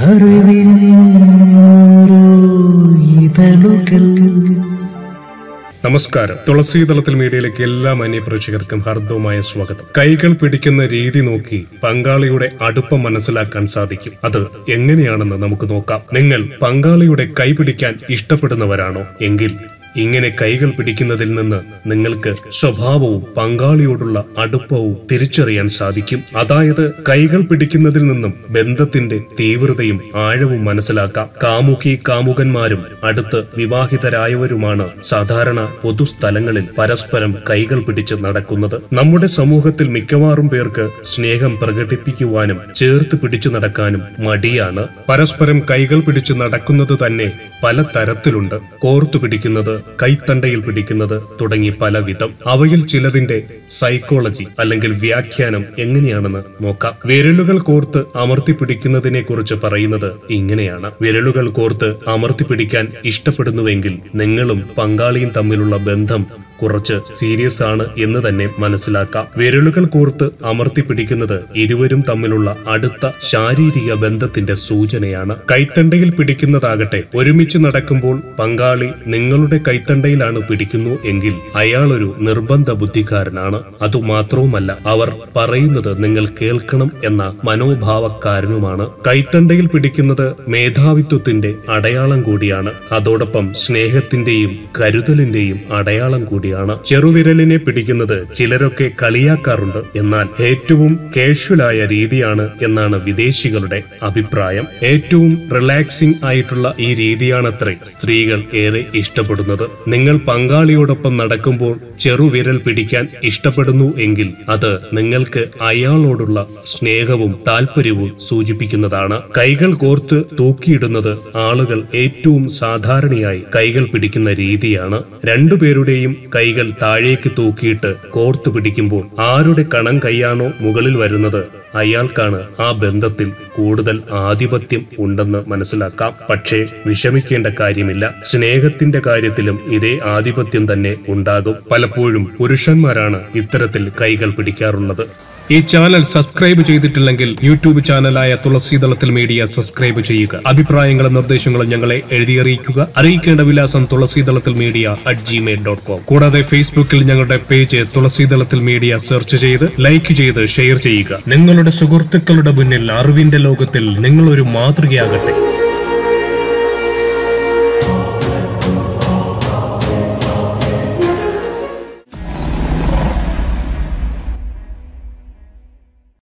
അറിവിൻ ഓരോ ഇതളുകൾ നമസ്കാരം തുളസീതളത്തിൽ മീഡിയയിലേക്ക് എല്ലാ മാന്യപ്രേക്ഷകർക്കും ഹർദവുമായ സ്വാഗതം കൈകൾ പിടിക്കുന്ന രീതി നോക്കി പങ്കാളിയുടെ അടുപ്പം മനസ്സിലാക്കാൻ സാധിക്കും അത് എങ്ങനെയാണെന്ന് നമുക്ക് നോക്കാം നിങ്ങൾ പങ്കാളിയുടെ കൈ പിടിക്കാൻ ഇഷ്ടപ്പെടുന്നവരാണോ എങ്കിൽ ഇങ്ങനെ കൈകൾ പിടിക്കുന്നതിൽ നിന്ന് നിങ്ങൾക്ക് സ്വഭാവവും പങ്കാളിയോടുള്ള അടുപ്പവും തിരിച്ചറിയാൻ സാധിക്കും അതായത് കൈകൾ പിടിക്കുന്നതിൽ നിന്നും ബന്ധത്തിന്റെ തീവ്രതയും ആഴവും മനസ്സിലാക്കാം കാമുകി കാമുകന്മാരും അടുത്ത് വിവാഹിതരായവരുമാണ് സാധാരണ പൊതുസ്ഥലങ്ങളിൽ പരസ്പരം കൈകൾ പിടിച്ച് നടക്കുന്നത് നമ്മുടെ സമൂഹത്തിൽ മിക്കവാറും പേർക്ക് സ്നേഹം പ്രകടിപ്പിക്കുവാനും ചേർത്ത് പിടിച്ചു നടക്കാനും മടിയാണ് പരസ്പരം കൈകൾ പിടിച്ച് നടക്കുന്നത് തന്നെ പല തരത്തിലുണ്ട് കോർത്തു പിടിക്കുന്നത് കൈത്തണ്ടയിൽ പിടിക്കുന്നത് തുടങ്ങി പല വിധം അവയിൽ ചിലതിന്റെ സൈക്കോളജി അല്ലെങ്കിൽ വ്യാഖ്യാനം എങ്ങനെയാണെന്ന് നോക്കാം വിരലുകൾ കോർത്ത് അമർത്തി പിടിക്കുന്നതിനെ കുറിച്ച് പറയുന്നത് ഇങ്ങനെയാണ് വിരലുകൾ കോർത്ത് അമർത്തി പിടിക്കാൻ ഇഷ്ടപ്പെടുന്നുവെങ്കിൽ നിങ്ങളും പങ്കാളിയും തമ്മിലുള്ള ബന്ധം കുറച്ച് സീരിയസ് ആണ് എന്ന് തന്നെ മനസ്സിലാക്കാം വിരലുകൾ കോർത്ത് അമർത്തി പിടിക്കുന്നത് ഇരുവരും തമ്മിലുള്ള അടുത്ത ശാരീരിക ബന്ധത്തിന്റെ സൂചനയാണ് കൈത്തണ്ടയിൽ പിടിക്കുന്നതാകട്ടെ ഒരുമിച്ച് നടക്കുമ്പോൾ പങ്കാളി നിങ്ങളുടെ കൈത്തണ്ടയിലാണ് പിടിക്കുന്നു എങ്കിൽ അയാൾ ഒരു നിർബന്ധ ബുദ്ധിക്കാരനാണ് അതുമാത്രവുമല്ല അവർ പറയുന്നത് നിങ്ങൾ കേൾക്കണം എന്ന മനോഭാവക്കാരനുമാണ് കൈത്തണ്ടയിൽ പിടിക്കുന്നത് മേധാവിത്വത്തിന്റെ അടയാളം കൂടിയാണ് അതോടൊപ്പം സ്നേഹത്തിന്റെയും കരുതലിന്റെയും അടയാളം കൂടിയാണ് ചെറുവിരലിനെ പിടിക്കുന്നത് ചിലരൊക്കെ കളിയാക്കാറുണ്ട് എന്നാൽ ഏറ്റവും കാഷ്വലായ രീതിയാണ് എന്നാണ് വിദേശികളുടെ അഭിപ്രായം ഏറ്റവും റിലാക്സിംഗ് ആയിട്ടുള്ള ഈ രീതിയാണത്രേ സ്ത്രീകൾ ഏറെ ഇഷ്ടപ്പെടുന്നത് നിങ്ങൾ പങ്കാളിയോടൊപ്പം നടക്കുമ്പോൾ ചെറുവിരൽ പിടിക്കാൻ ഇഷ്ടപ്പെടുന്നു എങ്കിൽ അത് നിങ്ങൾക്ക് അയാളോടുള്ള സ്നേഹവും താല്പര്യവും സൂചിപ്പിക്കുന്നതാണ് കൈകൾ കോർത്ത് തൂക്കിയിടുന്നത് ആളുകൾ ഏറ്റവും സാധാരണയായി കൈകൾ പിടിക്കുന്ന രീതിയാണ് രണ്ടുപേരുടെയും കൈകൾ താഴേക്ക് തൂക്കിയിട്ട് കോർത്തു പിടിക്കുമ്പോൾ ആരുടെ കണം കൈയാണോ മുകളിൽ വരുന്നത് അയാൾക്കാണ് ആ ബന്ധത്തിൽ കൂടുതൽ ആധിപത്യം ഉണ്ടെന്ന് മനസ്സിലാക്കാം പക്ഷേ വിഷമിക്കേണ്ട കാര്യമില്ല സ്നേഹത്തിന്റെ കാര്യത്തിലും ഇതേ ആധിപത്യം തന്നെ ഉണ്ടാകും പലപ്പോഴും പുരുഷന്മാരാണ് ഇത്തരത്തിൽ കൈകൾ പിടിക്കാറുള്ളത് ഈ ചാനൽ സബ്സ്ക്രൈബ് ചെയ്തിട്ടില്ലെങ്കിൽ യൂട്യൂബ് ചാനലായ തുളസീതളത്തിൽ മീഡിയ സബ്സ്ക്രൈബ് ചെയ്യുക അഭിപ്രായങ്ങളും നിർദ്ദേശങ്ങളും ഞങ്ങളെ എഴുതി അറിയിക്കുക അറിയിക്കേണ്ട വിലാസം തുളസീതളത്തിൽ media at Gmail dot com കൂടാതെ ഫേസ്ബുക്കിൽ ഞങ്ങളുടെ പേജ് തുളസീതളത്തിൽ മീഡിയ സെർച്ച് ചെയ്ത് ലൈക്ക് ചെയ്ത് ഷെയർ ചെയ്യുക നിങ്ങളുടെ സുഹൃത്തുക്കളുടെ മുന്നിൽ അറിവിന്റെ ലോകത്തിൽ നിങ്ങൾ ഒരു മാതൃകയാകട്ടെ